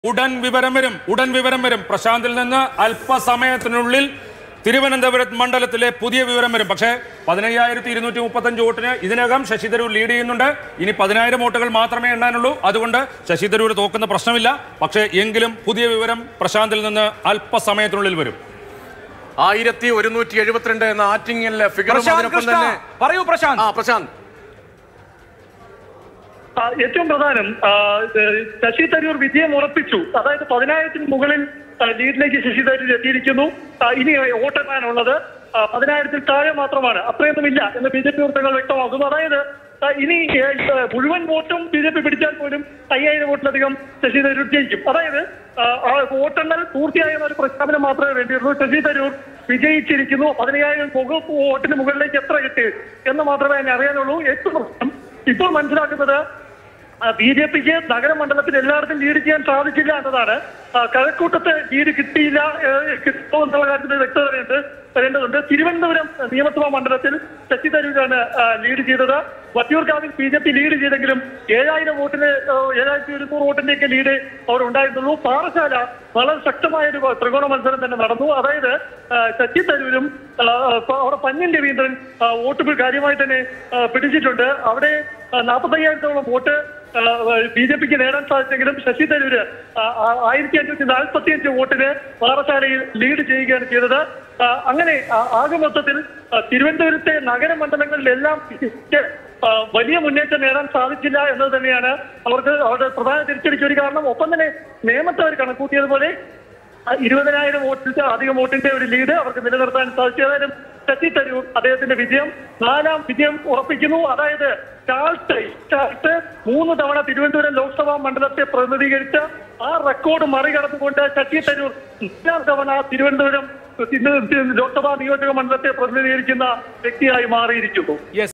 ഉടൻ വിവരം വരും ഉടൻ വിവരം വരും പ്രശാന്തിൽ നിന്ന് അല്പസമയത്തിനുള്ളിൽ തിരുവനന്തപുരം മണ്ഡലത്തിലെ പുതിയ വിവരം വരും പക്ഷേ പതിനയ്യായിരത്തി ഇരുന്നൂറ്റി മുപ്പത്തഞ്ച് വോട്ടിന് ഇതിനകം ശശി തരൂർ ലീഡ് ചെയ്യുന്നുണ്ട് ഇനി പതിനായിരം വോട്ടുകൾ മാത്രമേ എണ്ണാനുള്ളൂ അതുകൊണ്ട് ശശി തരൂർ തോക്കുന്ന പ്രശ്നമില്ല പക്ഷേ എങ്കിലും പുതിയ വിവരം പ്രശാന്തിൽ നിന്ന് അല്പസമയത്തിനുള്ളിൽ വരും ആയിരത്തി ഒരുന്നൂറ്റി എഴുപത്തിരണ്ട് എന്ന ആറ്റിങ്ങലിലെ ഫിഗറും പ്രശാന്ത് അതിനൊപ്പം കൃഷ്ണ തന്നെ പറയൂ പ്രശാന്ത് ആ പ്രശാന്ത് ആ, ഏറ്റവും പ്രധാനം ആ, ഏഹ്, ശശി തരൂർ വിജയം ഉറപ്പിച്ചു അതായത് പതിനായിരത്തിന് മുകളിൽ ആ, ലീഡിലേക്ക് ശശി തരൂർ എത്തിയിരിക്കുന്നു ആ, ഇനി വോട്ടെണ്ണാനുള്ളത് ആ, പതിനായിരത്തിൽ താഴെ മാത്രമാണ് അത്രയൊന്നുമില്ല എന്ന് ബി ജെ പി വൃത്തങ്ങൾ വ്യക്തമാക്കുന്നു അതായത് ആ, ഇനി ഏഹ്, മുഴുവൻ വോട്ടും ബി ജെ പി പിടിച്ചാൽ പോലും അയ്യായിരം വോട്ടിലധികം ശശി തരൂർ ജയിക്കും അതായത് ആ, ആ വോട്ടെണ്ണൽ പൂർത്തിയായ ഒരു പ്രഖ്യാപനം മാത്രമേ വേണ്ടിയുള്ളൂ ശശി തരൂർ വിജയിച്ചിരിക്കുന്നു പതിനയ്യായിരം മുക- വോട്ടിന് മുകളിലേക്ക് എത്ര കിട്ടി എന്ന് മാത്രമേ അതിനെ അറിയാനുള്ളൂ ഏറ്റവും പ്രധാനം ഇപ്പോൾ മനസ്സിലാക്കുന്നത് ബി ജെ പിക്ക് നഗരമണ്ഡലത്തിൽ എല്ലായിടത്തും ലീഡ് ചെയ്യാൻ സാധിച്ചില്ല എന്നതാണ് ആ, കഴക്കൂട്ടത്ത് ലീഡ് കിട്ടിയില്ല ഏഹ്, കിട്ടുമോ എന്നുള്ള കാര്യത്തിൽ വ്യക്തത വരേണ്ടത് വരേണ്ടതുണ്ട് തിരുവനന്തപുരം നിയമസഭാ മണ്ഡലത്തിൽ ശശി തരൂരാണ് ആ, ലീഡ് ചെയ്തത് വട്ടിയൂർക്കാവിൽ ബി ജെ പി ലീഡ് ചെയ്തെങ്കിലും ഏഴായിരം വോട്ടിന് ഏഹ്, ഏഴായിരത്തി ഒരുന്നൂറ് വോട്ടിന്റെയൊക്കെ ലീഡ് അവർ ഉണ്ടായിരുന്നുള്ളൂ പാറശാല വളരെ ശക്തമായ ഒരു ത്രികോണ മത്സരം തന്നെ നടന്നു അതായത് ആ, ശശി തരൂരും ആ, ആ, അവിടെ പന്യൻ രവീന്ദ്രൻ ആ, വോട്ട് കാര്യമായി തന്നെ ആ, പിടിച്ചിട്ടുണ്ട് അവിടെ നാൽപ്പത്തയ്യായിരത്തോളം വോട്ട് ബി ജെ പിക്ക് നേടാൻ സാധിച്ചെങ്കിലും ശശി തരൂര് ആ, ആ, ആയിരത്തി അഞ്ഞൂറ്റി നാൽപ്പത്തി അഞ്ച് വോട്ടിന് പാറശാലയിൽ ലീഡ് ചെയ്യുകയാണ് ചെയ്തത് ആ, അങ്ങനെ ആ, ആകെ മൊത്തത്തിൽ ആ, തിരുവനന്തപുരത്തെ നഗരമണ്ഡലങ്ങളിലെല്ലാം ക്ക്, ആ, വലിയ മുന്നേറ്റം നേടാൻ സാധിച്ചില്ല എന്നത് തന്നെയാണ് അവർക്ക് അവരുടെ പ്രധാന തിരിച്ചടിക്ക് ഒരു കാരണം ഒപ്പം തന്നെ നേമത്തെ അവർ കണക്കൂട്ടിയതുപോലെ ആ, ഇരുപതിനായിരം വോട്ടിൽ അധികം വോട്ടിന്റെ ഒരു ലീഡ് അവർക്ക് നിലനിർത്താൻ സാധിച്ചു ഏതായാലും ശശി തരൂർ അദ്ദേഹത്തിന്റെ വിജയം നാലാം വിജയം ഉറപ്പിക്കുന്നു അതായത് ചാൾട്ട് ചാൾട്ട് മൂന്ന് തവണ തിരുവനന്തപുരം ലോക്സഭാ മണ്ഡലത്തെ പ്രതിനിധീകരിച്ച ആ റെക്കോർഡ് മറികടന്നുകൊണ്ട് ശശി തരൂർ നാലാം തവണ തിരുവനന്തപുരം ലോക്സഭാ നിയോജക മണ്ഡലത്തെ പ്രതിനിധീകരിക്കുന്ന വ്യക്തിയായി മാറിയിരിക്കുന്നു യെസ്